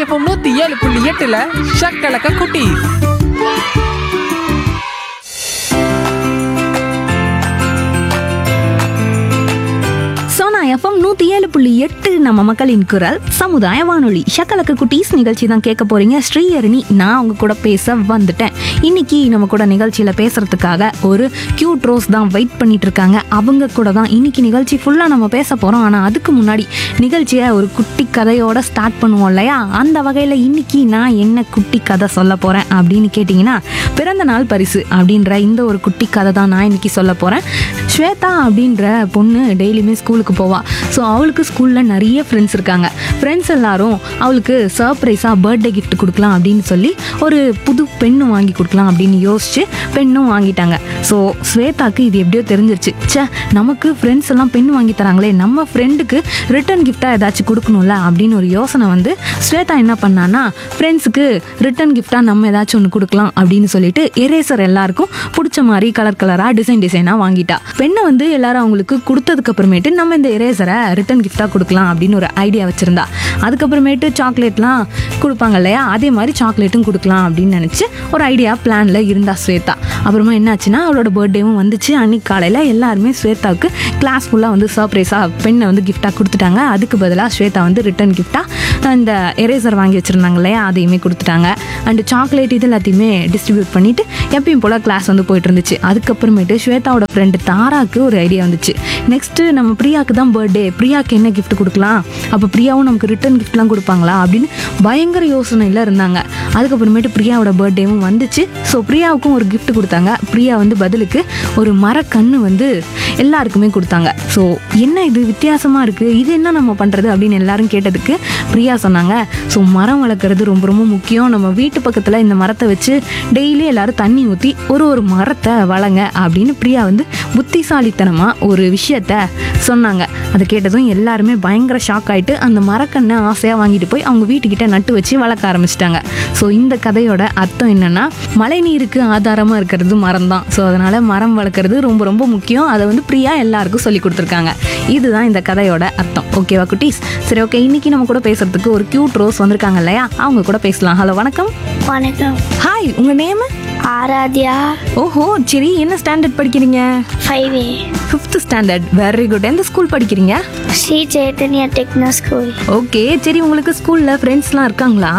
FM நூத்தி ஏழு புள்ளி எட்டுல ஷக்கலக்க குட்டி சோனா எஃப்எம் நூத்தி ஏழு புள்ளி எட்டு நம்ம மக்களின் குரல் சமுதாய வானொலி ஷக்கலக்கு குட்டீஸ் நிகழ்ச்சி தான் கேட்க போறீங்க ஸ்ரீஹரணி நான் உங்க கூட பேச வந்துட்டேன் இன்னைக்கு நம்ம கூட நிகழ்ச்சியில பேசுறதுக்காக ஒரு கியூட் ரோஸ் தான் வெயிட் பண்ணிட்டு இருக்காங்க அவங்க கூட தான் இன்னைக்கு நிகழ்ச்சி ஃபுல்லா நம்ம பேச போறோம் ஆனா அதுக்கு முன்னாடி நிகழ்ச்சியை ஒரு குட்டி கதையோட ஸ்டார்ட் பண்ணுவோம் இல்லையா அந்த வகையில இன்னைக்கு நான் என்ன குட்டி கதை சொல்ல போறேன் அப்படின்னு கேட்டிங்கன்னா பிறந்த நாள் பரிசு அப்படின்ற இந்த ஒரு குட்டி கதை தான் நான் இன்னைக்கு சொல்ல போறேன் ஸ்வேதா அப்படின்ற பொண்ணு டெய்லியுமே ஸ்கூலுக்கு போவா ஸோ அவளுக்கு ஸ்கூலில் நிறைய ஃப்ரெண்ட்ஸ் இருக்காங்க ஃப்ரெண்ட்ஸ் எல்லாரும் அவளுக்கு சர்ப்ரைஸாக பர்த்டே gift கொடுக்கலாம் அப்படின்னு சொல்லி ஒரு புது பெண்ணு வாங்கி கொடுக்கலாம் அப்படின்னு யோசிச்சு பெண்ணும் வாங்கிட்டாங்க ஸோ ஸ்வேதாக்கு இது எப்படியோ தெரிஞ்சிருச்சு ச்சே நமக்கு ஃப்ரெண்ட்ஸ் எல்லாம் பெண் வாங்கி தராங்களே நம்ம ஃப்ரெண்டுக்கு ரிட்டர்ன் கிஃப்டாக ஏதாச்சும் கொடுக்கணும்ல அப்படின்னு ஒரு யோசனை வந்து ஸ்வேதா என்ன பண்ணான்னா ஃப்ரெண்ட்ஸுக்கு ரிட்டர்ன் கிஃப்டாக நம்ம ஏதாச்சும் ஒன்று கொடுக்கலாம் அப்படின்னு சொல்லிட்டு எரேசர் எல்லாருக்கும் பிடிச்ச மாதிரி கலர் கலராக டிசைன் டிசைனாக வாங்கிட்டா பெண்ணை வந்து எல்லாரும் அவங்களுக்கு கொடுத்ததுக்கு அப்புறமேட்டு நம்ம இந்த எரேசரை ரிட்டர்ன் கிஃப்டாக கொடுக்கலாம் அப்படின்னு ஒரு ஐடியா வச்சிருந்தா அதுக்கப்புறமேட்டு சாக்லேட்லாம் கொடுப்பாங்க இல்லையா அதே மாதிரி சாக்லேட்டும் கொடுக்கலாம் அப்படின்னு நினச்சி ஒரு ஐடியா பிளானில் இருந்தா ஸ்வேதா அப்புறமா என்னாச்சுன்னா அவளோட பர்த்டேவும் வந்துச்சு அன்னைக்கு காலையில் எல்லாருமே ஸ்வேதாவுக்கு கிளாஸ் ஃபுல்லாக வந்து சர்ப்ரைஸாக பெண்ணை வந்து கிஃப்டாக கொடுத்துட்டாங்க அதுக்கு பதிலாக ஸ்வேதா வந்து ரிட்டர்ன் கிஃப்டாக இந்த எரேசர் வாங்கி வச்சுருந்தாங்க இல்லையா அதையுமே கொடுத்துட்டாங்க அண்டு சாக்லேட் இது எல்லாத்தையுமே டிஸ்ட்ரிபியூட் பண்ணிவிட்டு எப்பயும் போல் கிளாஸ் வந்து போயிட்டு இருந்துச்சு அதுக்கப்புறமேட்டு ஸ்வேதாவோட ஃப்ரெண்டு தாராக்கு ஒரு ஐடியா வந்துச்சு நெக்ஸ்ட்டு நம்ம பிரியாக்கு தான் பர்த்டே பிரியாக்கு என்ன gift கொடுக்கலாம் அப்போ பிரியாவும் நமக்கு ரிட்டர்ன் கிஃப்ட்லாம் கொடுப்பாங்களா அப்படின்னு பயங்கர யோசனையில் இருந்தாங்க அதுக்கப்புறமேட்டு பிரியாவோட பர்த்டேவும் வந்துச்சு ஸோ பிரியாவுக்கும் ஒரு gift கொடுத்தாங்க பிரியா வந்து பதிலுக்கு ஒரு மரக்கன்று வந்து எல்லாருக்குமே கொடுத்தாங்க ஸோ என்ன இது வித்தியாசமாக இருக்குது இது என்ன நம்ம பண்ணுறது அப்படின்னு எல்லாரும் கேட்டதுக்கு பிரியா சொன்னாங்க ஸோ மரம் வளர்க்குறது ரொம்ப ரொம்ப முக்கியம் நம்ம வீட்டு பக்கத்தில் இந்த மரத்தை வச்சு டெய்லி எல்லாரும் தண்ணி ஊற்றி ஒரு ஒரு மரத்தை வளங்க அப்படின்னு பிரியா வந்து புத்திசாலித்தனமாக ஒரு விஷயத்த சொன்னாங்க அதை கேட்டதும் எல்லாருமே பயங்கர ஷாக் ஆயிட்டு அந்த மரக்கண்ணை ஆசையாக வாங்கிட்டு போய் அவங்க வீட்டுக்கிட்ட நட்டு வச்சு வளர்க்க ஆரம்பிச்சிட்டாங்க ஸோ இந்த கதையோட அர்த்தம் என்னன்னா மழை நீருக்கு ஆதாரமாக இருக்கிறது மரம் தான் ஸோ அதனால மரம் வளர்க்குறது ரொம்ப ரொம்ப முக்கியம் அதை வந்து பிரியா எல்லாருக்கும் சொல்லி கொடுத்துருக்காங்க இதுதான் இந்த கதையோட அர்த்தம் ஓகேவா குட்டீஸ் சரி ஓகே இன்னைக்கு நம்ம கூட பேசுறதுக்கு ஒரு கியூட் ரோஸ் வந்திருக்காங்க இல்லையா அவங்க கூட பேசலாம் ஹலோ வணக்கம் வணக்கம் ஹாய் உங்க நேம் ஆராத்யா ஓஹோ சரி என்ன ஸ்டாண்டர்ட் படிக்கிறீங்க five A fifth standard very good எந்த ஸ்கூல் படிக்கிறீங்க Sri Chaitanya techno school okay சரி உங்களுக்கு ஸ்கூல்ல ஃப்ரெண்ட்ஸ்லாம் இருக்காங்களா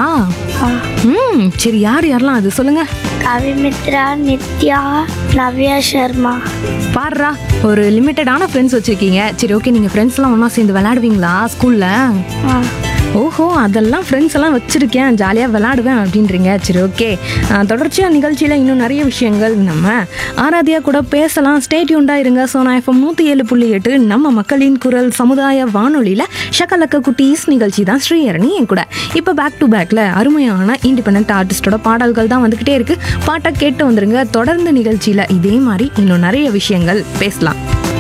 ம் சரி யார் யாரெல்லாம் அது சொல்லுங்க கவிமித்ரா நித்யா நவ்யா சர்மா பாருடா ஒரு லிமிட்டடான ஃப்ரெண்ட்ஸ் வச்சிருக்கீங்க சரி ஓகே நீங்க ஃப்ரெண்ட்ஸ்லாம் ஒன்றா சேர்ந்து விளையாடுவீங்களா ஸ்கூல்ல ஆ, ஓஹோ அதெல்லாம் ஃப்ரெண்ட்ஸ் எல்லாம் வச்சிருக்கேன் ஜாலியாக விளையாடுவேன் அப்படின்றீங்க சரி ஓகே தொடர்ச்சியாக நிகழ்ச்சியில் இன்னும் நிறைய விஷயங்கள் நம்ம ஆராதியா கூட பேசலாம் ஸ்டேட்யூண்டாக இருங்க சோனா எஃப்எம் நூற்றி ஏழு புள்ளி எட்டு நம்ம மக்களின் குரல் சமுதாய வானொலியில் ஷக்கலக்க குட்டீஸ் நிகழ்ச்சி தான் ஸ்ரீஹரணி என் கூட இப்போ பேக் டு பேக்கில் அருமையான இண்டிபெண்ட் ஆர்டிஸ்டோட பாடல்கள் தான் வந்துக்கிட்டே இருக்கு பாட்டை கேட்டு வந்துருங்க தொடர்ந்து நிகழ்ச்சியில் இதே மாதிரி இன்னும் நிறைய விஷயங்கள் பேசலாம்